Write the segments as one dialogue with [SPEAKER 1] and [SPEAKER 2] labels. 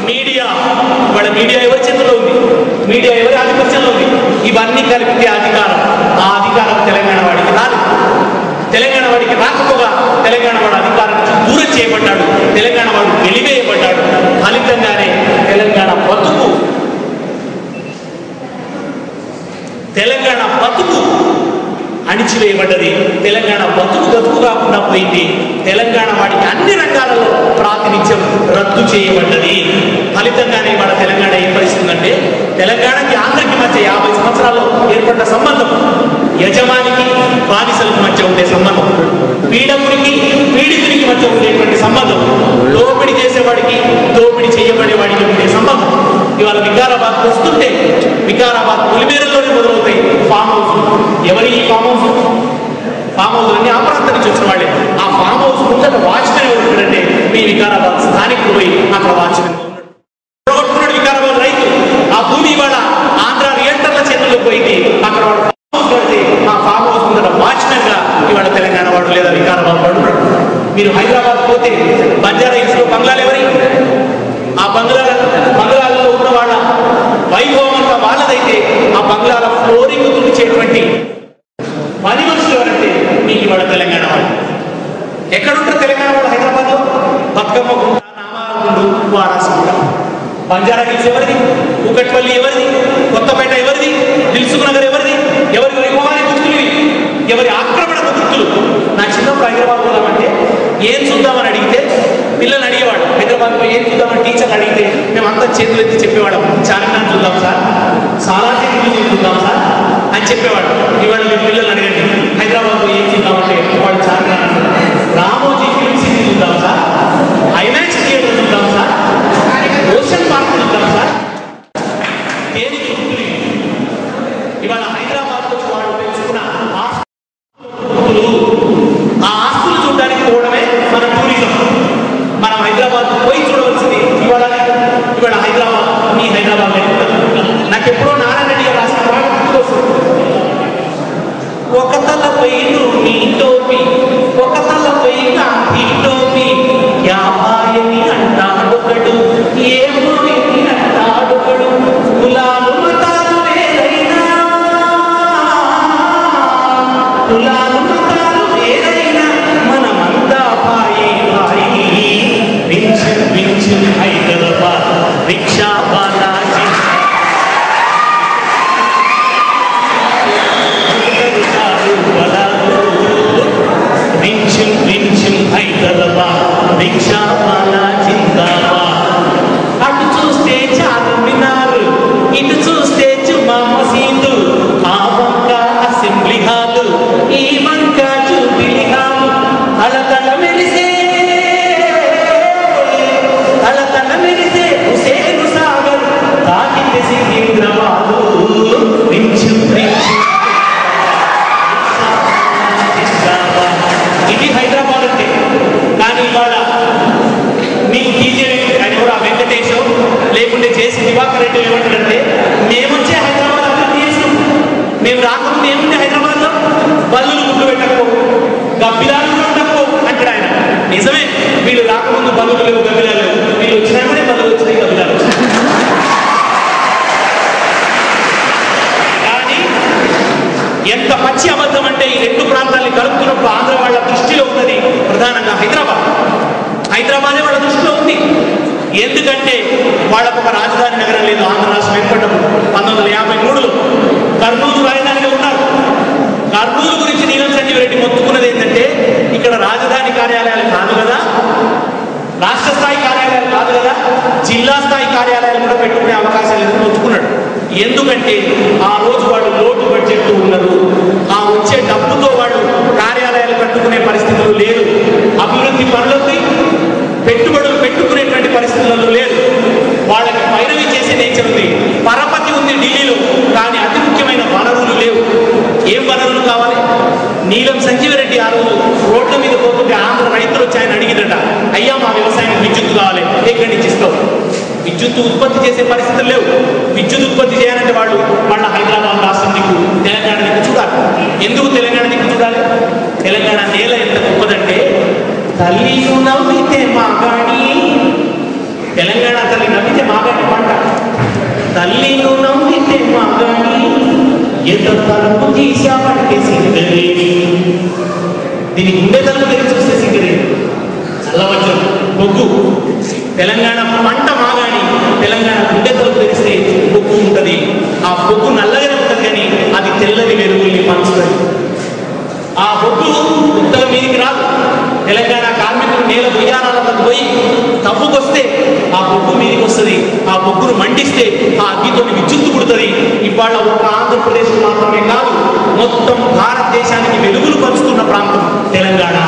[SPEAKER 1] Media వాళ్ళ media ఎవరి చేతిలో ఉంది మీడియా ఎవరి ఆధిపత్యంలో ఉంది ఇవన్నీ కలిపితే అధికారం ఆ అధికారం తెలంగాణ వాడికి రాదు తెలంగాణ వాడికి రాకపోగా తెలంగాణ వాడు అధికారం నుంచి దూరం చేయబడ్డాడు తెలంగాణ వాడు వెలివేయబడ్డాడు ఫలితంగానే తెలంగాణ బతుకు తెలంగాణ బతుకు అణిచివేయబడ్డది తెలంగాణ బతుకు బతుకు కాకుండా పోయింది తెలంగాణ వాడికి అన్ని రంగాలలో ప్రాతినిధ్యం రద్దు చేయబడ్డది ఫలితంగానే వాళ్ళ తెలంగాణ ఏం పరిస్థితి ఉందంటే తెలంగాణకి ఆంధ్రకి మధ్య యాభై సంవత్సరాల్లో ఏర్పడ్డ సంబంధం యజమానికి బానిసలకు మధ్య ఉండే సంబంధం పీడకుడికి పీడితునికి మధ్య ఉండేటువంటి సంబంధం దోపిడి చేసేవాడికి దోపిడి చేయబడేవాడికి ఉండే సంబంధం ఇవాళ వికారాబాద్ వస్తుంటే వికారాబాద్ పొలిమేరలోనే మొదలవుతాయి ఫామ్ హౌస్ ఎవరి ఈ ఫామ్ హౌస్ ఫామ్ హౌస్ అన్ని ఆ ప్రాంతం నుంచి వచ్చిన వాళ్ళే ఆ ఫామ్ హౌస్ ముందట వాచ్మెన్ ఎవరు ఉంటారంటే మీ వికారాబాద్ స్థానికుడు పోయి అక్కడ వాచ్మెన్ ఉన్నాడు వికారాబాద్ రైతు ఆ భూమి ఇవాళ ఆంధ్ర రియల్టర్ల చేతుల్లో పోయింది అక్కడ వాడు ఫామ్ హౌస్ కడితే ఆ ఫామ్ హౌస్ ముందర వాచ్మెన్ గా ఇవాళ తెలంగాణ వాడు లేదా వికారాబాద్ వాడు ఉన్నాడు మీరు హైదరాబాద్ పోతే బంజారా హిల్స్ లో బంగ్లాలు ఎవరి ఆ బంగ్లాల బంగ్లాలలో ఉన్న వాళ్ళ వైభవం అంతా వాళ్ళదైతే ఆ బంగ్లాల ఫ్లోరింగ్ తుడిచేటువంటి పని మనుషులు ఎవరంటే మీకు ఇవాళ తెలంగాణ వాళ్ళు ఎక్కడుంటారు తెలంగాణ వాళ్ళు హైదరాబాద్ లో బతుకమ్మ గుంట నామాల గుండు వారాసుకుంట బంజారా హిల్స్ ఎవరిది కూకట్పల్లి ఎవరిది కొత్తపేట ఎవరిది దిల్సుఖ్ నగర్ ఎవరిది ఎవరి వైభవాన్ని గుర్తులు ఇవి? ఎవరి ఆక్రమణ గుర్తులు నా చిన్నప్పుడు హైదరాబాద్ పోదామంటే ఏం చూద్దామని అడిగితే పిల్లలు అడిగేవాడు హైదరాబాద్ పోయి ఏం చూద్దామని టీచర్లు అడిగితే మేము అంతా చేతులు ఎత్తి చెప్పేవాళ్ళం చార్మినార్ చూద్దాం సార్ సాలార్జీ మ్యూజియం చూద్దాం సార్ అని చెప్పేవాడు ఇవాళ మీ పిల్లలు అడగండి హైదరాబాద్ పోయి ఏం చూద్దామంటే వాడు చార్మినార్ అంటారు. రామోజీ ఫిల్మ్ సిటీ చూద్దాం సార్ ఐమాక్స్ థియేటర్ చూద్దాం సార్ ఓషన్ పార్క్ చూద్దాం సార్ దేనికి గుర్తులు ఇవి? ఇవాళ హైదరాబాద్ వచ్చి వాళ్ళు పెంచుకున్న ఆస్తులు ఆ ఆస్తులు చూడడానికి పోవడమే మన టూరిజం మనం హైదరాబాద్ పోయి చూడవలసింది ఇవాళ ఇవాళ హైదరాబాద్ మీ హైదరాబాద్ నాకు ఎప్పుడో నారాయణ రెడ్డి గారు రాసిన పాట గుర్తుకొస్తుంది ఒక తల పైన నీ టోపీ ఒక తల పైన ఈ టోపీ యాభాయని అంటాడొకడు ఏమోని అంటాడొకడు కులాలు మతాలు వేరైనా కులాలు మతాలు వేరైనా మనమంతా పాయి పాయి వించు వించు హైదరాబాద్ రిక్షా బాలాజీ వించుం వించుం హైదరాబాద్ రిక్షా వాలా జిందాబాద్ అటు చూస్తే చార్మినార్ ఇటు చూస్తే జుమా మసీదు ఆ వంక అసెంబ్లీ హాలు ఈ వంక జూబిలీ హాలు అలతల మెరిసే అలతల మెరిసే హుసేన్ సాగర్ తాకితే సికింద్రాబాదు వించు వించు ఇది హైదరాబాద్ అంటే కానీ ఇవాళ మీకు టీజే ఆయన ఎవరు ఆ వెంకటేష్ లేకుంటే చేసి దివాకర్ రెడ్డి ఏమంటారంటే మేము వచ్చే హైదరాబాద్ అభివృద్ధి చేసాం మేము రాకముందు ఏముంది హైదరాబాద్ లో బల్లులు గుడ్లు పెట్టకపో గబ్బిలాలు కూడా ఉండకపో అంటాడు ఆయన నిజమే వీళ్ళు రాకముందు బల్లులు లేవు గబ్బిలాలు లేవు వీళ్ళు వచ్చినాకనే బల్లులు వచ్చినాయి గబ్బిలాలు వచ్చినాయి కానీ ఎంత పచ్చి అబద్ధం అంటే ఈ రెండు ప్రాంతాల్ని కలుపుతున్నప్పుడు ఆంధ్ర వాళ్ళ దృష్టిలో ఉన్నది ప్రధానంగా హైదరాబాద్ హైదరాబాదే వాళ్ళ దృష్టిలో ఉంది ఎందుకంటే వాళ్ళకు ఒక రాజధాని నగరం లేదు ఆంధ్ర రాష్ట్రం ఏర్పడ్డప్పుడు పంతొమ్మిది వందల యాభై మూడులో కర్నూలు రాజధానిగా ఉన్నారు కర్నూలు గురించి నీలం సంజీవ్ రెడ్డి మొత్తుకున్నది ఏంటంటే ఇక్కడ రాజధాని కార్యాలయాలు కాదు కదా రాష్ట్ర స్థాయి కార్యాలయాలు కాదు కదా జిల్లా స్థాయి కార్యాలయాలు కూడా పెట్టుకునే అవకాశాలు లేదని ఒప్పుకున్నాడు ఎందుకంటే ఆ రోజు వాళ్ళు లోటు బడ్జెట్ ఉన్నారు ఆ వచ్చే డబ్బుతో వాడు కార్యాలయాలు కట్టుకునే పరిస్థితులు లేదు అభివృద్ధి పనులకి పెట్టుబడులు పెట్టుకునేటువంటి పరిస్థితులలో లేదు వాళ్ళకి పైరవి చేసే నేచర్ ఉంది పరపతి ఉంది ఢిల్లీలో కానీ అతి ముఖ్యమైన వనరులు లేవు ఏం వనరులు కావాలి నీలం సంజీవరెడ్డి ఆ రోజు రోడ్ల మీద పోతుంటే ఆంధ్ర రైతులు వచ్చి ఆయన అడిగిదట అయ్యా మా వ్యవసాయానికి విద్యుత్ కావాలి ఎక్కడి నుంచి ఇస్తావు విద్యుత్ ఉత్పత్తి చేసే పరిస్థితులు లేవు విద్యుత్ ఉత్పత్తి చేయాలంటే వాళ్ళు వాళ్ళ హైదరాబాద్ రాష్ట్రం దిక్కు తెలంగాణ దిక్కు చూడాలి ఎందుకు తెలంగాణ దిక్కు చూడాలి తెలంగాణ నేల ఎంత గొప్పదంటే తల్లి నవ్వితే మాగాడి తెలంగాణ తల్లి నమ్మితే మాగాని పంట తల్లిను నమ్మితే మాగాని ఎంత తలుపు తీసామంటే సింగరేణి దీని గుండె తలుపు తెరిచి చూస్తే సింగరేణి చల్లవజ్రం బొగ్గు తెలంగాణ పంట మాగాని తెలంగాణ గుండె తలుపు తెరిస్తే బొగ్గు ఉంటుంది ఆ బొగ్గు నల్లగానే ఉంటుంది కానీ అది తెల్లని వెలుగుల్ని పంచుతుంది ఆ బొగ్గు ఉత్తర మీదికి రాదు తెలంగాణ కార్మికులు నేల ఉయ్యారాలకు పోయి తప్పుకొస్తే ఆ బొగ్గు మీదికి వస్తుంది ఆ బొగ్గును మండిస్తే ఆ అగ్గితో విద్యుత్తు పుడుతుంది ఇవాళ ఒక ఆంధ్రప్రదేశ్ మాత్రమే కాదు మొత్తం భారతదేశానికి వెలుగులు పంచుతున్న ప్రాంతం తెలంగాణ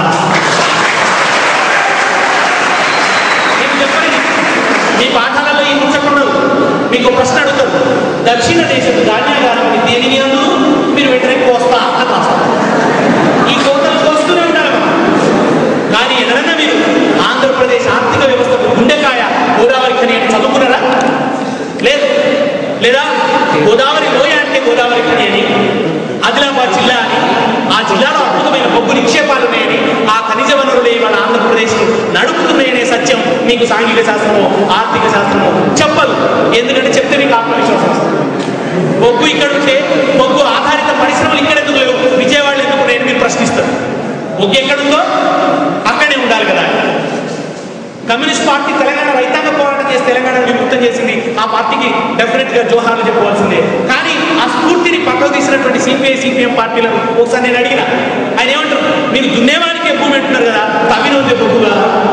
[SPEAKER 1] మీకు చెప్పండి మీ పాఠాలలో ఈ ముచ్చకున్నారు మీకు ఒక ప్రశ్న అడుగుతారు దక్షిణ దేశపు ధాన్యాగారం దేనిని అందు మీరు వెంటనే కోస్తా అని రాస్తారు ఈ కోతలు కోస్తూనే ఉంటారు మనం. కానీ ఎదరన్నా మీరు ఆంధ్రప్రదేశ్ ఆర్థిక వ్యవస్థకు గుండెకాయ గోదావరి ఖని అని చదువుకున్నారా లేదు లేదా గోదావరి లోయ అంటే గోదావరి ఖని అని ఆదిలాబాద్ జిల్లా అని ఆ జిల్లాలో అద్భుతమైన బొగ్గు నిక్షేపాలు ఉన్నాయని ఆ ఖనిజ వనరులే మన ఆంధ్రప్రదేశ్ నడుపుతున్నాయనే సత్యం మీకు సాంఘిక శాస్త్రమో ఆర్థిక శాస్త్రమో చెప్పదు ఎందుకంటే చెప్తే మీకు ఆత్మవిశ్వాసం వస్తుంది. బొగ్గు ఇక్కడ ఉంటే బొగ్గు ఆధారిత పరిశ్రమలు ఇక్కడ ఎందుకు లేవు విజయవాడలో ఎందుకు నేను మీరు ప్రశ్నిస్తారు బొగ్గు ఎక్కడుందో అక్కడే ఉండాలి కదా కమ్యూనిస్ట్ పార్టీ తెలంగాణ రైతాంగ పోరాటం చేసి తెలంగాణను విముక్తం చేసింది ఆ పార్టీకి డెఫినెట్ గా జోహార్లు చెప్పుకోవాల్సిందే కానీ ఆ స్ఫూర్తిని పక్కకు తీసినటువంటి సిపిఐ సిపిఎం పార్టీలను ఒకసారి నేను అడిగిన ఆయన ఏమంటారు మీరు దున్నేవానికి భూమి అంటున్నారు కదా తవినోదే బొగ్గుగా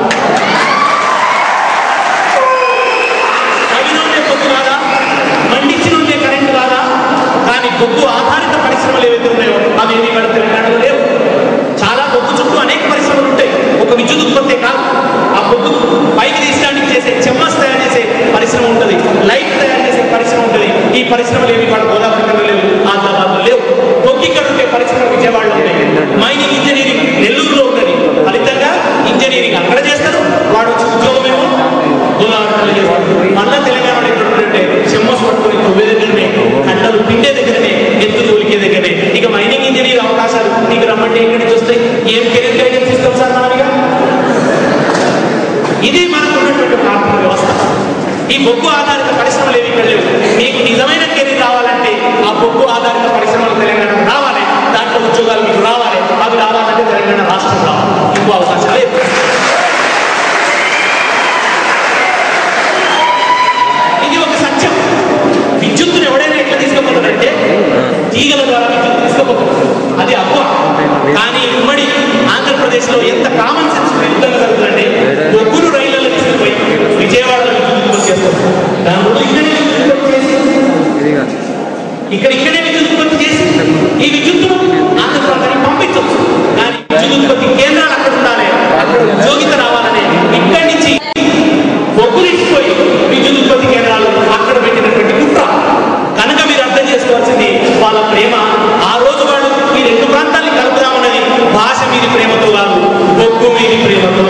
[SPEAKER 1] తవినోదే బొగ్గు కాదా మండించినోదే కరెంటు కాదా కానీ బొగ్గు ఆధారిత పరిశ్రమలు ఏవైతే ఉన్నాయో అవి ఏమి ఇక్కడ తెలంగాణలో లేవు చాలా బొగ్గు చుట్టూ అనేక పరిశ్రమలు ఉంటాయి ఒక విద్యుత్ ఉత్పత్తి కాదు ఆ బొగ్గు పైకి తీసడానికి చేసే చెమ్మస్ తయారు చేసే పరిశ్రమ ఉంటుంది లైట్ తయారు చేసే పరిశ్రమ ఉంటుంది ఈ పరిశ్రమలు ఏమి ఇక్కడ గోదావరిలో లేవు ఆదిలాబాద్లో లేవు బొగ్గు ఇక్కడ ఉండే పరిశ్రమలు విజయవాడలో ఉన్నాయి మైనింగ్ ఇంజనీరింగ్ నెల్లూరులో ఉన్నది ఫలితంగా ఇంజనీరింగ్ అక్కడ చేస్తారు వాడు వచ్చి ఉద్యోగం ఏమో గోదావరిలో చేస్తారు మళ్ళా తెలంగాణలో ఎక్కడ ఉంటుందంటే చెమ్మస్ పట్టుకొని తొవ్వే దగ్గరనే కండలు పిండే దగ్గరనే ఎత్తు తోలికే దగ్గరనే ఇక మైనింగ్ ఇంజనీర్ అవకాశాలు నీకు రమ్మంటే ఎక్కడి నుంచి వస్తాయి ఏం కెరీర్ గైడెన్స్ ఇస్తాం సార్ మనమిగా ఇది మనకు ఉన్నటువంటి ప్రాథమిక వ్యవస్థ ఈ బొగ్గు ఆధారిత పరిశ్రమలు ఏవి ఇక్కడ లేవు మీకు నిజమైన కెరీర్ రావాలంటే ఆ బొగ్గు ఆధారిత పరిశ్రమలు తెలంగాణకు రావాలి దాంట్లో ఉద్యోగాలు మీకు రావాలి అవి రావాలంటే తెలంగాణ రాష్ట్రం రావాలి ఇంకో అవకాశం లేదు ఇది ఒక సత్యం విద్యుత్తును ఎవడైనా ఎట్లా తీసుకుపోతాడంటే తీగల ద్వారా విద్యుత్ తీసుకుపోతాడు అది అవ్వ కానీ ఉమ్మడి ఆంధ్రప్రదేశ్లో ఎంత కామన్ సెన్స్ విరుద్ధంగా జరుగుతుందంటే బొగ్గులు రైళ్లలో తీసుకుపోయి విజయవాడలో విద్యుత్ ఉత్పత్తి చేస్తారు దాని బదులు ఇక్కడే విద్యుత్ ఉత్పత్తి చేసి ఇక్కడ ఇక్కడే విద్యుత్ ఉత్పత్తి చేసి ఈ విద్యుత్తును ఆంధ్రప్రదేశ్ పంపించవచ్చు కానీ విద్యుత్ ఉత్పత్తి కేంద్రాలు అక్కడ ఉండాలి అక్కడ ఉద్యోగిత రావాలని ఇక్కడి నుంచి బొగ్గులు ఇచ్చిపోయి విద్యుత్ ఉత్పత్తి కేంద్రాలు అక్కడ పెట్టినటువంటి కుట్ర కనుక మీరు అర్థం చేసుకోవాల్సింది వాళ్ళ ప్రేమ ఆ రోజు వాడు ఈ రెండు ప్రాంతాల్ని కలుపుదామన్నది భాష మీది ప్రేమతో కాదు బొగ్గు మీది ప్రేమతో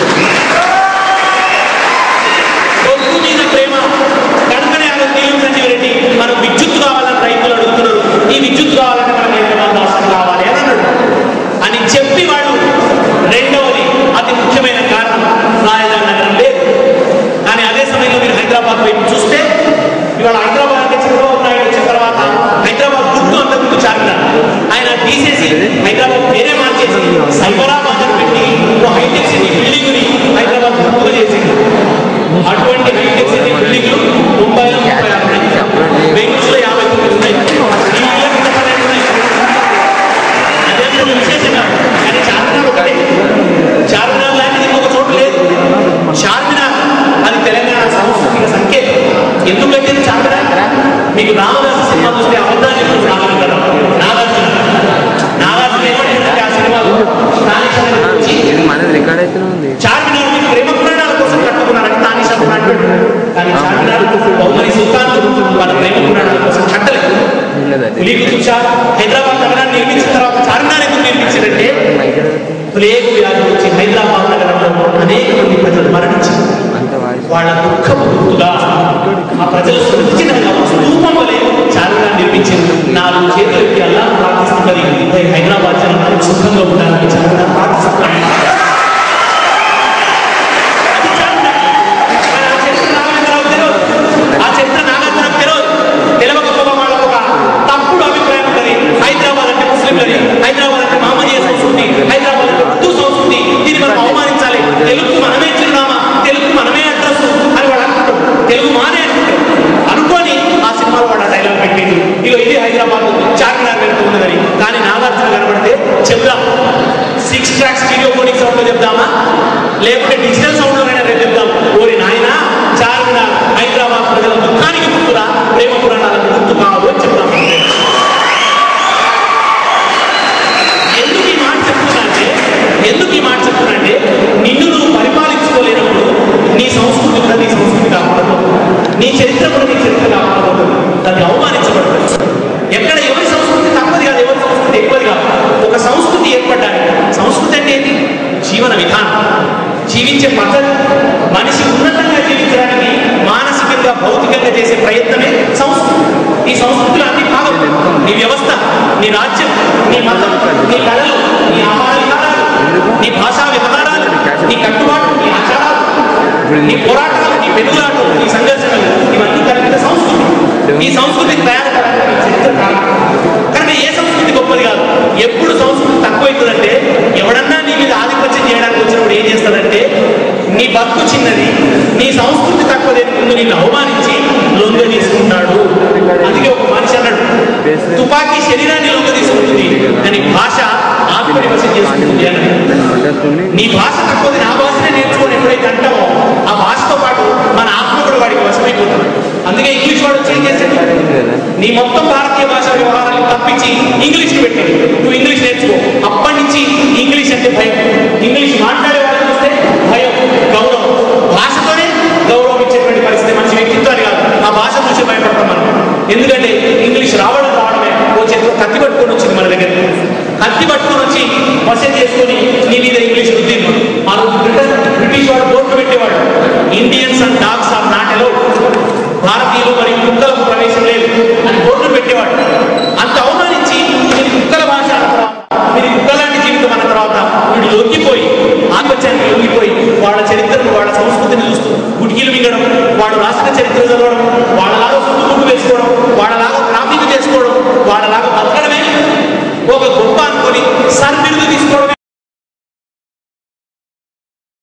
[SPEAKER 1] బొగ్గు మీద ప్రేమ కనుకనే ఆ రోజు నీళ్ళు సంజీవ్ రెడ్డి మనకు విద్యుత్ కావాలని రైతులు అడుగుతున్నారు ఈ విద్యుత్ కావాలంటే మనకు హైదరాబాద్ రాష్ట్రం కావాలి అని అన్నాడు అని చెప్పి వాడు రెండవది అతి ముఖ్యమైన కారణం రాజధాని నగరం లేదు కానీ అదే సమయంలో మీరు హైదరాబాద్ వైపు చూస్తే ఇవాళ హైదరాబాద్ అంటే చంద్రబాబు నాయుడు వచ్చిన తర్వాత హైదరాబాద్ గుర్తు అంతకుముందు చార్మినార్ ఆయన తీసేసి హైదరాబాద్ వేరే మార్చేసి సైబరాబాద్ అని పెట్టి ఓ హైటెక్ సిటీ బిల్డింగ్ ని హైదరాబాద్ గుర్తుగా చేసింది అటువంటి హైటెక్ సిటీ బిల్డింగ్లు ముంబైలో ముప్పై ఆరు ఉన్నాయి బెంగళూరులో యాభై తొమ్మిది ఉన్నాయి ఢిల్లీలో కింద పన్నెండు ఉన్నాయి అదేంటో విశేషం కాదు. కానీ చార్మినార్ ఒకటే చార్మినార్ లాంటిది ఇంకొక చోటు లేదు చార్మినార్ అది తెలంగాణ సాంస్కృతిక సంకేతం ఎందుకు పెట్టింది చార్మినార్ మీకు రామదాసు సినిమా చూస్తే అబద్ధాలు చెప్తుంది నాగార్జున నాగార్జున నాగార్జున ఏమంటే ఆ సినిమాలో స్థానికంగా వచ్చి
[SPEAKER 2] మనది రికార్డ్ అయితేనే ఉంది
[SPEAKER 1] చార్మినార్ మీరు ప్రేమ పురాణాల కోసం కట్టుకున్నారని తానిషా అంటాడు కానీ చార్మినార్ బహుమని సుల్తాన్ వాళ్ళ ప్రేమ పురాణాల కోసం కట్టలేదు
[SPEAKER 2] లేదు అది
[SPEAKER 1] పులి కుతుబ్ షా హైదరాబాద్ నగరాన్ని నిర్మించిన తర్వాత చార్మినార్ ఎందుకు నిర్మించారంటే ప్లేగ్ వ్యాధి వచ్చి హైదరాబాద్ నగరంలో అనేక మంది ప్రజలు మరణించారు
[SPEAKER 2] అంత వాయిస్
[SPEAKER 1] వాళ్ళ దుఃఖం గుర్తుగా ఆ ప్రజలు సురక్షితంగా ఒక స్తూపం వలె చార్మినార్ నిర్మించింది నాలుగు చేతులు ఎత్తి అల్లా ప్రార్థిస్తున్నది "హే, హైదరాబాద్ జనం సుఖంగా ఉండాలని చార్మినార్ ప్రార్థిస్తున్నారు అది చార్మినార్. కానీ ఆ చరిత్ర జీవించే పద్ధతి మనిషి ఉన్నతంగా జీవించడానికి మానసికంగా భౌతికంగా చేసే ప్రయత్నమే సంస్కృతి ఈ సంస్కృతిలో అన్ని భాగం నీ వ్యవస్థ నీ రాజ్యం నీ మతం నీ కళలు నీ ఆహార విధానాలు నీ భాషా విధానాలు నీ కట్టుబాట్లు నీ ఆచారాలు నీ పోరాటాలు నీ పెనుగులాటలు నీ సంఘర్షణలు ఇవన్నీ కలిపిన సంస్కృతి ఈ సంస్కృతికి తయారు కావడానికి చరిత్ర కారణం కనుక ఏ సంస్కృతి గొప్పది కాదు ఎప్పుడు సంస్కృతి తక్కువైతుందంటే ఎవడన్నా నీ మీద ఆధిపత్యం చేయడానికి వచ్చినప్పుడు ఏం చేస్తాడంటే నీ బతుకు చిన్నది నీ సంస్కృతి తక్కువదే ముందు నిన్ను అవమానించి లొంగ తీసుకుంటాడు అందుకే ఒక మనిషి అన్నాడు తుపాకీ శరీరాన్ని లొంగ తీసుకుంటుంది కానీ భాష ఆత్మనివశం చేసుకుంటుంది అన్నాడు
[SPEAKER 2] పట్టేసుకుని
[SPEAKER 1] నీ భాష తక్కువది నా భాషనే నేర్చుకొని ఎప్పుడైతే అంటామో ఆ భాషతో పాటు మన ఆత్మ కూడా వాడికి వశమైపోతుంది అందుకే ఇంగ్లీష్ వాడు వచ్చి ఏం చేశాడు
[SPEAKER 2] కదా
[SPEAKER 1] నీ మొత్తం భారతీయ భాష వ్యవహారాన్ని తప్పించి ఇంగ్లీష్ పెట్టాడు నువ్వు ఇంగ్లీష్ నేర్చుకో అప్పటి నుంచి ఇంగ్లీష్ అంటే భయం ఇంగ్లీష్ మాట్లాడే వాళ్ళని చూస్తే భయం గౌరవం భాషతోనే గౌరవం ఇచ్చేటువంటి పరిస్థితి మనిషి వ్యక్తిత్వాన్ని కాదు ఆ భాష చూసి భయపడతాం మనం ఎందుకంటే ఇంగ్లీష్ రావడం రావడమే ఓ చేతిలో కత్తి పట్టుకొని వచ్చింది మన దగ్గర కత్తి పట్టుకొని వచ్చి వసతి చేసుకొని నీ మీద ఇంగ్లీష్ రుద్దింది ఆ రోజు బ్రిటన్ బ్రిటిష్ వాడు బోర్డు పెట్టేవాడు Indians and dogs are not allowed భారతీయులు మరియు కుక్కలకు ప్రవేశం లేదు అని బోర్డు పెట్టేవాడు అంత అవమానించి ఇది కుక్కల భాష అన్న తర్వాత, ఇది కుక్కలాంటి జీవితం అన్న తర్వాత వీడు లొంగిపోయి ఆత్మహత్యానికి లొంగిపోయి వాళ్ళ చరిత్రను వాళ్ళ సంస్కృతిని చూస్తూ గుడికిలు మింగడం వాడు రాసిన చరిత్ర చదవడం వాళ్ళలాగా సుట్టు ముట్టు వేసుకోవడం వాళ్ళలాగా